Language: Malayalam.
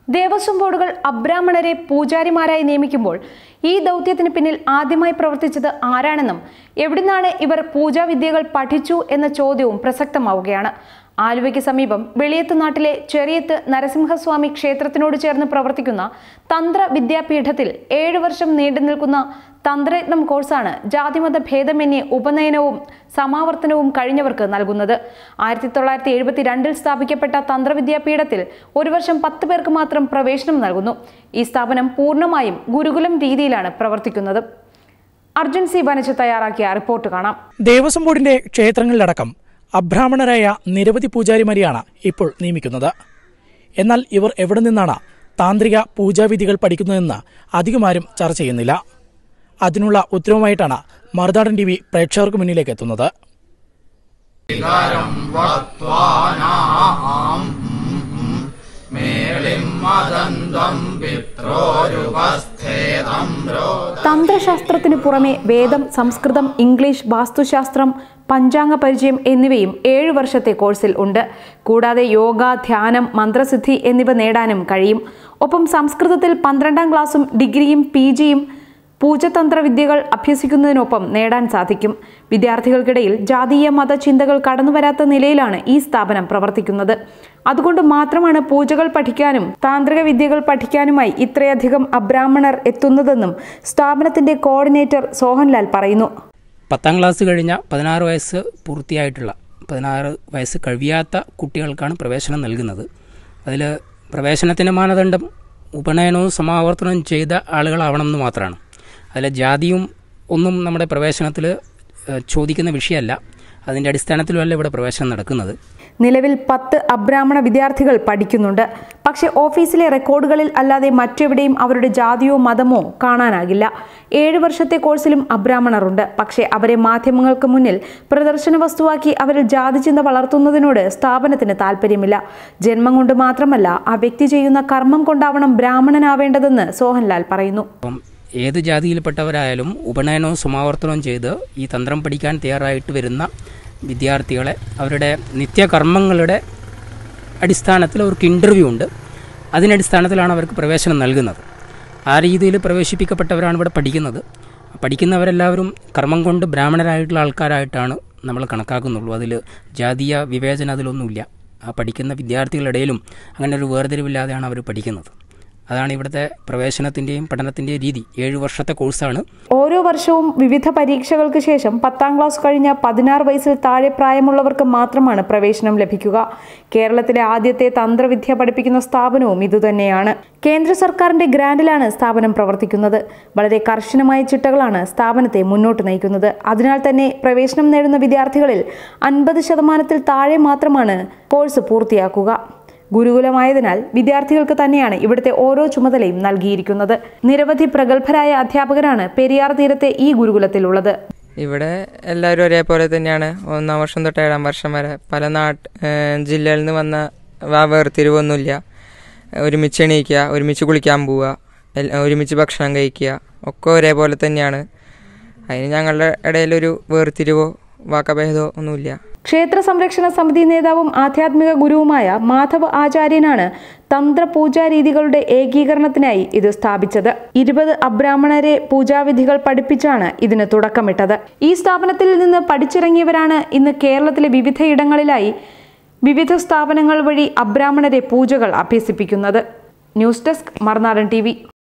ദേവസ്വം ബോർഡുകൾ അബ്രാഹ്മണരെ പൂജാരിമാരായി നിയമിക്കുമ്പോൾ ഈ ദൗത്യത്തിന് പിന്നിൽ ആദ്യമായി പ്രവർത്തിച്ചത് ആരാണെന്നും എവിടുന്നാണ് ഇവർ പൂജാവിദ്യകൾ പഠിച്ചു എന്ന ചോദ്യവും പ്രസക്തമാവുകയാണ് ആലുവയ്ക്ക് സമീപം വെളിയത്ത് നാട്ടിലെ ചെറിയത്ത് നരസിംഹസ്വാമി ക്ഷേത്രത്തിനോട് ചേർന്ന് പ്രവർത്തിക്കുന്ന തന്ത്ര വിദ്യാപീഠത്തിൽ ഏഴു വർഷം നീണ്ടു നിൽക്കുന്ന തന്ത്രയത്നം കോഴ്സാണ് ജാതിമത ഭേദമന്യേ ഉപനയനവും സമാവർത്തനവും കഴിഞ്ഞവർക്ക് നൽകുന്നത് ആയിരത്തി തൊള്ളായിരത്തി എഴുപത്തി രണ്ടിൽ സ്ഥാപിക്കപ്പെട്ട തന്ത്രവിദ്യാപീഠത്തിൽ ഒരു വർഷം പത്ത് പേർക്ക് മാത്രം പ്രവേശനം നൽകുന്നു ഈ സ്ഥാപനം പൂർണ്ണമായും ഗുരുകുലം രീതിയിലാണ് പ്രവർത്തിക്കുന്നത് അർജുൻ സി ബനച്ച് തയ്യാറാക്കിയ റിപ്പോർട്ട് കാണാം ദേവസ്വം ബോർഡിന്റെ ക്ഷേത്രങ്ങളിലടക്കം അബ്രാഹ്മണരായ നിരവധി പൂജാരിമാരെയാണ് ഇപ്പോൾ നിയമിക്കുന്നത് എന്നാൽ ഇവർ എവിടെ നിന്നാണ് താന്ത്രിക പൂജാവിധികൾ പഠിക്കുന്നതെന്ന് അധികമാരും ചർച്ച ചെയ്യുന്നില്ല അതിനുള്ള ഉത്തരവുമായിട്ടാണ് മറുനാടൻ ടി വി പ്രേക്ഷകർക്ക് മുന്നിലേക്ക് എത്തുന്നത് തന്ത്രശാസ്ത്രത്തിനു പുറമെ വേദം സംസ്കൃതം ഇംഗ്ലീഷ് വാസ്തുശാസ്ത്രം പഞ്ചാംഗ പരിചയം എന്നിവയും ഏഴു വർഷത്തെ കോഴ്സിൽ ഉണ്ട് കൂടാതെ യോഗ ധ്യാനം മന്ത്രസിദ്ധി എന്നിവ നേടാനും കഴിയും ഒപ്പം സംസ്കൃതത്തിൽ പന്ത്രണ്ടാം ക്ലാസ്സും ഡിഗ്രിയും പി ജിയും പൂജതന്ത്ര വിദ്യകൾ അഭ്യസിക്കുന്നതിനൊപ്പം നേടാൻ സാധിക്കും വിദ്യാർത്ഥികൾക്കിടയിൽ ജാതീയ മത ചിന്തകൾ കടന്നുവരാത്ത നിലയിലാണ് ഈ സ്ഥാപനം പ്രവർത്തിക്കുന്നത് അതുകൊണ്ട് മാത്രമാണ് പൂജകൾ പഠിക്കാനും താന്ത്രിക വിദ്യകൾ പഠിക്കാനുമായി ഇത്രയധികം അബ്രാഹ്മണർ എത്തുന്നതെന്നും സ്ഥാപനത്തിന്റെ കോർഡിനേറ്റർ സോഹൻലാൽ പറയുന്നു പത്താം ക്ലാസ് കഴിഞ്ഞ പതിനാറ് വയസ്സ് പൂർത്തിയായിട്ടുള്ള പതിനാറ് വയസ്സ് കഴിയാത്ത കുട്ടികൾക്കാണ് പ്രവേശനം നൽകുന്നത് അതിൽ പ്രവേശനത്തിൻ്റെ മാനദണ്ഡം ഉപനയനവും സമാവർത്തനവും ചെയ്ത ആളുകളാവണം എന്ന് മാത്രമാണ് അതിൽ ജാതിയും ഒന്നും നമ്മുടെ പ്രവേശനത്തിൽ ചോദിക്കുന്ന വിഷയമല്ല അതിൻ്റെ അടിസ്ഥാനത്തിലുമല്ല ഇവിടെ പ്രവേശനം നടക്കുന്നത് നിലവിൽ പത്ത് അബ്രാഹ്മണ വിദ്യാർത്ഥികൾ പഠിക്കുന്നുണ്ട് പക്ഷേ ഓഫീസിലെ റെക്കോർഡുകളിൽ അല്ലാതെ മറ്റെവിടെയും അവരുടെ ജാതിയോ മതമോ കാണാനാകില്ല ഏഴ് വർഷത്തെ കോഴ്സിലും അബ്രാഹ്മണറുണ്ട് പക്ഷേ അവരെ മാധ്യമങ്ങൾക്ക് മുന്നിൽ പ്രദർശന വസ്തുവാക്കി അവരിൽ ജാതി ചിന്ത വളർത്തുന്നതിനോട് സ്ഥാപനത്തിന് താല്പര്യമില്ല ജന്മം കൊണ്ട് മാത്രമല്ല ആ വ്യക്തി ചെയ്യുന്ന കർമ്മം കൊണ്ടാവണം ബ്രാഹ്മണനാവേണ്ടതെന്ന് സോഹൻലാൽ പറയുന്നു അപ്പം ഏത് ജാതിയിൽപ്പെട്ടവരായാലും ഉപനയനവും സമാവർത്തനവും ചെയ്ത് ഈ തന്ത്രം പഠിക്കാൻ തയ്യാറായിട്ട് വരുന്ന വിദ്യാർത്ഥികളെ അവരുടെ നിത്യകർമ്മങ്ങളുടെ അടിസ്ഥാനത്തിൽ അവർക്ക് ഇൻ്റർവ്യൂ ഉണ്ട് അതിനടിസ്ഥാനത്തിലാണ് അവർക്ക് പ്രവേശനം നൽകുന്നത് ആ രീതിയിൽ പ്രവേശിപ്പിക്കപ്പെട്ടവരാണ് ഇവിടെ പഠിക്കുന്നത് പഠിക്കുന്നവരെല്ലാവരും കർമ്മം കൊണ്ട് ബ്രാഹ്മണരായിട്ടുള്ള ആൾക്കാരായിട്ടാണ് നമ്മൾ കണക്കാക്കുന്നുള്ളൂ അതിൽ ജാതീയ വിവേചനം അതിലൊന്നുമില്ല ആ പഠിക്കുന്ന വിദ്യാർത്ഥികളുടെയിലും അങ്ങനെ ഒരു വേർതിരിവില്ലാതെയാണ് അവർ പഠിക്കുന്നത് അതാണ് ഇവിടുത്തെ പ്രവേശനത്തിൻ്റെയും പഠനത്തിൻ്റെയും രീതി ഏഴ് വർഷത്തെ കോഴ്സാണ് ഓരോ വർഷവും വിവിധ പരീക്ഷകൾക്ക് ശേഷം പത്താം ക്ലാസ് കഴിഞ്ഞ പതിനാറ് വയസ്സിൽ താഴെ പ്രായമുള്ളവർക്ക് മാത്രമാണ് പ്രവേശനം ലഭിക്കുക കേരളത്തിലെ ആദ്യത്തെ തന്ത്രവിദ്യ പഠിപ്പിക്കുന്ന സ്ഥാപനവും ഇതുതന്നെയാണ് കേന്ദ്ര സർക്കാരിന്റെ ഗ്രാന്റിലാണ് സ്ഥാപനം പ്രവർത്തിക്കുന്നത് വളരെ കർശനമായ ചിട്ടകളാണ് സ്ഥാപനത്തെ മുന്നോട്ട് നയിക്കുന്നത് അതിനാൽ തന്നെ പ്രവേശനം നേടുന്ന വിദ്യാർത്ഥികളിൽ അൻപത് ശതമാനത്തിൽ താഴെ മാത്രമാണ് കോഴ്സ് പൂർത്തിയാക്കുക ഗുരുകുലമായതിനാൽ വിദ്യാർത്ഥികൾക്ക് തന്നെയാണ് ഇവിടുത്തെ ഓരോ ചുമതലയും നൽകിയിരിക്കുന്നത് നിരവധി പ്രഗത്ഭരായ അധ്യാപകരാണ് പെരിയാർ തീരത്തെ ഈ ഗുരുകുലത്തിലുള്ളത് ഇവിടെ എല്ലാവരും ഒരേപോലെ തന്നെയാണ് ഒന്നാം വർഷം തൊട്ട് ഏഴാം വർഷം വരെ പല നാട്ട് ജില്ലയിൽ നിന്ന് വന്ന ആ വേർതിരിവൊന്നുമില്ല ഒരുമിച്ച് എണീക്കുക ഒരുമിച്ച് കുളിക്കാൻ പോവുക എല്ല- ഒരുമിച്ച് ഭക്ഷണം കഴിക്കുക ഒക്കെ ഒരേപോലെ തന്നെയാണ് അതിന് ഞങ്ങളുടെ ഇടയിലൊരു വേർതിരിവോ വാക്കഭേദമോ ഒന്നുമില്ല ക്ഷേത്ര സംരക്ഷണ സമിതി നേതാവും ആധ്യാത്മിക ഗുരുവുമായ മാധവ് ആചാര്യനാണ് തന്ത്ര പൂജാ രീതികളുടെ ഏകീകരണത്തിനായി ഇത് സ്ഥാപിച്ചത് ഇരുപത് അബ്രാഹ്മണരെ പൂജാവിധികൾ പഠിപ്പിച്ചാണ് ഇതിന് തുടക്കമിട്ടത് ഈ സ്ഥാപനത്തിൽ നിന്ന് പഠിച്ചിറങ്ങിയവരാണ് ഇന്ന് കേരളത്തിലെ വിവിധയിടങ്ങളിലായി വിവിധ സ്ഥാപനങ്ങൾ വഴി അബ്രാഹ്മണരെ പൂജകൾ അഭ്യസിപ്പിക്കുന്നത് ന്യൂസ് ഡെസ്ക് മറുനാടൻ ടി